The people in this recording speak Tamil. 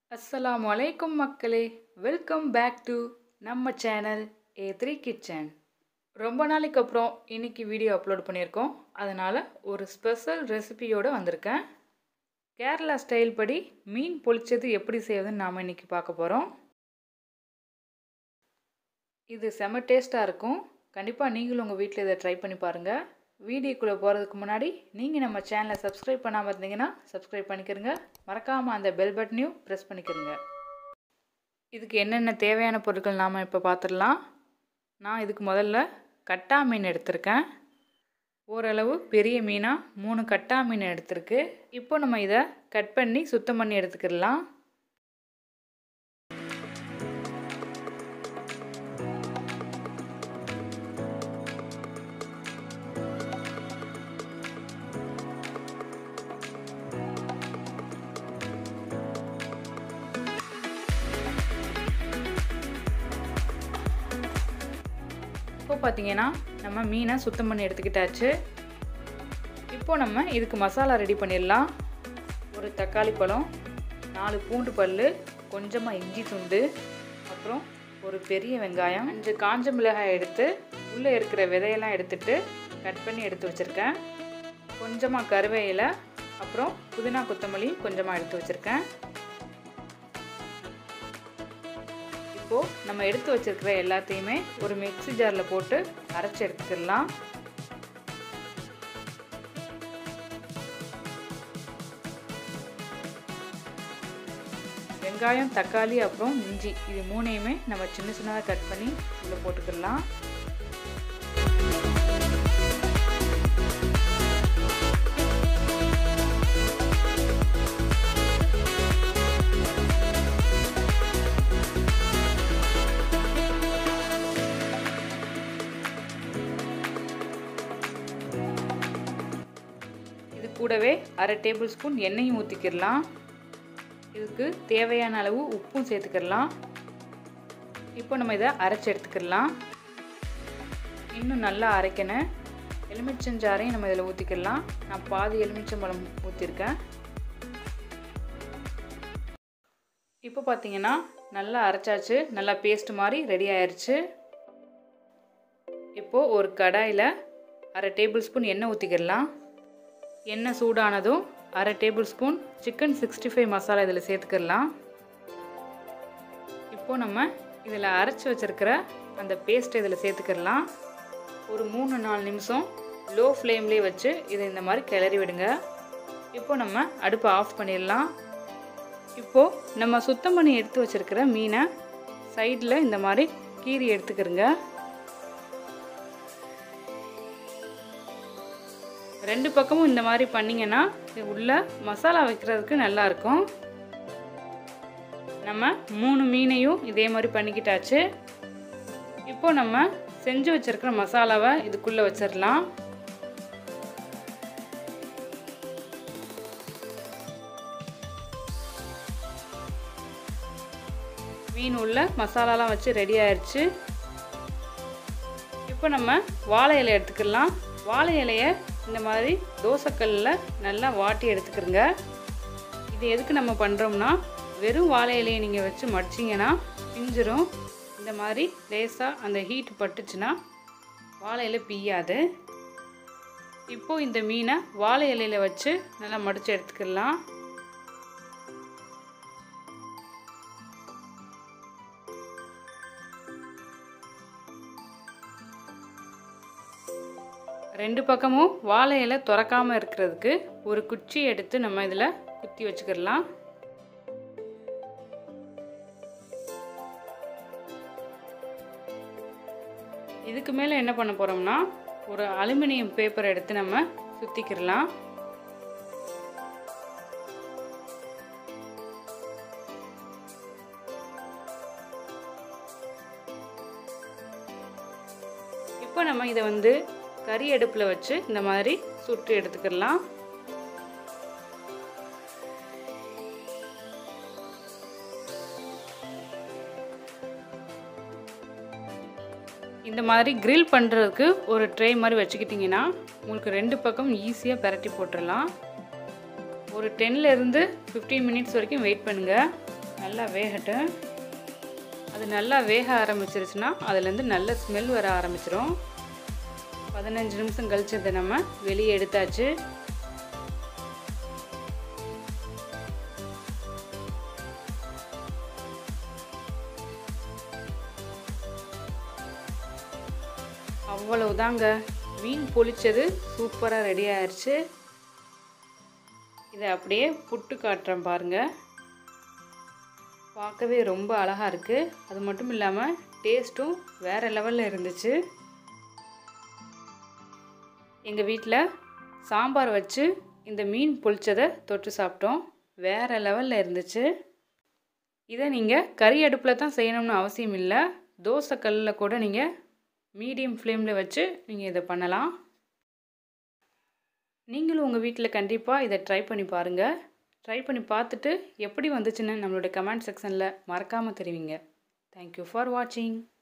அஸ்ஸலாமு அலைக்கும் மக்களே வெல்கம் பேக் டு நம்ம சேனல் ஏ த்ரீ கிச்சன் ரொம்ப நாளைக்கு அப்புறம் இன்னைக்கு வீடியோ அப்லோட் பண்ணியிருக்கோம் அதனால் ஒரு ஸ்பெஷல் ரெசிபியோடு வந்திருக்கேன் கேரளா ஸ்டைல் படி மீன் பொளிச்சது எப்படி செய்வதுன்னு நாம் இன்னைக்கு பார்க்க போகிறோம் இது செம டேஸ்ட்டாக இருக்கும் கண்டிப்பாக நீங்களும் உங்கள் வீட்டில் இதை ட்ரை பண்ணி பாருங்கள் வீடியோக்குள்ளே போகிறதுக்கு முன்னாடி நீங்கள் நம்ம சேனலை சப்ஸ்கிரைப் பண்ணாமல் இருந்தீங்கன்னா சப்ஸ்கிரைப் பண்ணிக்கிறங்க மறக்காமல் அந்த பெல் பட்டனையும் ப்ரெஸ் பண்ணிக்கிறங்க இதுக்கு என்னென்ன தேவையான பொருட்கள் நாம் இப்போ பார்த்துடலாம் நான் இதுக்கு முதல்ல கட்டா மீன் எடுத்திருக்கேன் ஓரளவு பெரிய மீனாக மூணு கட்டா மீன் எடுத்திருக்கு இப்போ நம்ம இதை கட் பண்ணி சுத்தம் பண்ணி எடுத்துக்கிடலாம் இப்போ பார்த்தீங்கன்னா நம்ம மீனை சுத்தம் பண்ணி எடுத்துக்கிட்டாச்சு இப்போ நம்ம இதுக்கு மசாலா ரெடி பண்ணிடலாம் ஒரு தக்காளி பழம் நாலு பூண்டு பல் கொஞ்சமாக இஞ்சி துண்டு அப்புறம் ஒரு பெரிய வெங்காயம் அஞ்சு காஞ்ச மிளகாய் எடுத்து உள்ளே இருக்கிற விதையெல்லாம் எடுத்துட்டு கட் பண்ணி எடுத்து வச்சுருக்கேன் கொஞ்சமாக கருவேயிலை அப்புறம் புதினா கொத்தமல்லி கொஞ்சமாக எடுத்து வச்சுருக்கேன் இப்போது நம்ம எடுத்து வச்சுருக்கிற எல்லாத்தையுமே ஒரு மிக்ஸி ஜாரில் போட்டு அரைச்சி எடுத்துக்கிடலாம் வெங்காயம் தக்காளி அப்புறம் இஞ்சி இது மூணையுமே நம்ம சின்ன சின்னதாக கட் பண்ணி உள்ளே போட்டுக்கிடலாம் இது கூடவே அரை டேபிள் ஸ்பூன் எண்ணெயும் ஊற்றிக்கிடலாம் இதுக்கு தேவையான அளவு உப்பும் சேர்த்துக்கிடலாம் இப்போ நம்ம இதை அரைச்சி எடுத்துக்கிடலாம் இன்னும் நல்லா அரைக்கணும் எலுமிச்சஞ்சாரையும் நம்ம இதில் ஊற்றிக்கிடலாம் நான் பாதி எலுமிச்சம்பழம் ஊற்றிருக்கேன் இப்போ பார்த்தீங்கன்னா நல்லா அரைச்சாச்சு நல்லா பேஸ்ட் மாதிரி ரெடி ஆயிடுச்சு இப்போது ஒரு கடாயில் அரை டேபிள் ஸ்பூன் எண்ணெய் ஊற்றிக்கிடலாம் எண்ணெய் சூடானதும் அரை table spoon chicken sixty five masala இதில் சேர்த்துக்கிடலாம் இப்போது நம்ம இதில் அரைச்சி வச்சுருக்கிற அந்த பேஸ்ட்டை இதில் சேர்த்துக்கிடலாம் ஒரு மூணு நாலு நிமிஷம் லோ ஃப்ளேம்லேயே வச்சு இதை இந்த மாதிரி கிளறி விடுங்க இப்போ நம்ம அடுப்பை ஆஃப் பண்ணிடலாம் இப்போது நம்ம சுத்தம் பண்ணி எடுத்து வச்சுருக்கிற மீனை சைடில் இந்த மாதிரி கீறி எடுத்துக்கிறங்க ரெண்டு பக்கமும் இந்த மாதிரி பண்ணிங்கன்னா உள்ள மசாலா வைக்கிறதுக்கு நல்லாயிருக்கும் நம்ம மூணு மீனையும் இதே மாதிரி பண்ணிக்கிட்டாச்சு இப்போ நம்ம செஞ்சு வச்சுருக்கிற மசாலாவை இதுக்குள்ளே வச்சிடலாம் மீன் உள்ள மசாலாலாம் வச்சு ரெடி ஆயிடுச்சு இப்போ நம்ம வாழை இலை எடுத்துக்கலாம் வாழை இலையை இந்த மாதிரி தோசைக்கல்லில் நல்லா வாட்டி எடுத்துக்கிறோங்க இது எதுக்கு நம்ம பண்ணுறோம்னா வெறும் வாழை இலையை நீங்கள் வச்சு மடிச்சிங்கன்னா பிஞ்சிரும் இந்த மாதிரி லேசாக அந்த ஹீட் பட்டுச்சுன்னா வாழை இலை பிய்யாது இப்போது இந்த மீனை வாழை இலையில் வச்சு நல்லா மடித்து எடுத்துக்கலாம் ரெண்டு பக்கமும் வாழை இலை திறக்காமல் இருக்கிறதுக்கு ஒரு குச்சி எடுத்து நம்ம இதில் குத்தி வச்சுக்கிடலாம் இதுக்கு மேலே என்ன பண்ண போகிறோம்னா ஒரு அலுமினியம் பேப்பர் எடுத்து நம்ம சுற்றிக்கிடலாம் இப்போ நம்ம இதை வந்து கறி அடுப்பில் வச்சு இந்த மாதிரி சுட்டு எடுத்துக்கிடலாம் இந்த மாதிரி கிரில் பண்ணுறதுக்கு ஒரு ட்ரே மாதிரி வச்சுக்கிட்டிங்கன்னா உங்களுக்கு ரெண்டு பக்கம் ஈஸியாக பரட்டி போட்டுடலாம் ஒரு டென்லேருந்து ஃபிஃப்டீன் மினிட்ஸ் வரைக்கும் வெயிட் பண்ணுங்கள் நல்லா வேகட்டும் அது நல்லா வேக ஆரம்பிச்சிருச்சுன்னா அதுலேருந்து நல்ல ஸ்மெல் வர ஆரம்பிச்சிரும் பதினஞ்சு நிமிஷம் கழிச்சு இதை நம்ம வெளியே எடுத்தாச்சு அவ்வளவுதாங்க மீன் பொளிச்சது சூப்பராக ரெடி ஆயிடுச்சு இதை அப்படியே புட்டு காட்டுறேன் பாருங்கள் பார்க்கவே ரொம்ப அழகாக இருக்குது அது மட்டும் இல்லாமல் டேஸ்ட்டும் வேறு லெவலில் இருந்துச்சு எங்கள் வீட்டில் சாம்பார் வச்சு இந்த மீன் பொளிச்சதை தொட்டு சாப்பிட்டோம் வேறு லெவலில் இருந்துச்சு இதை நீங்கள் கறி அடுப்பில் தான் செய்யணும்னு அவசியம் இல்லை தோசை கல்லில் கூட நீங்கள் மீடியம் ஃப்ளேமில் வச்சு நீங்கள் இதை பண்ணலாம் நீங்களும் உங்கள் வீட்டில் கண்டிப்பாக இதை ட்ரை பண்ணி பாருங்கள் ட்ரை பண்ணி பார்த்துட்டு எப்படி வந்துச்சுன்னு நம்மளுடைய கமெண்ட் செக்ஷனில் மறக்காமல் தெரிவிங்க தேங்க்யூ ஃபார் வாட்சிங்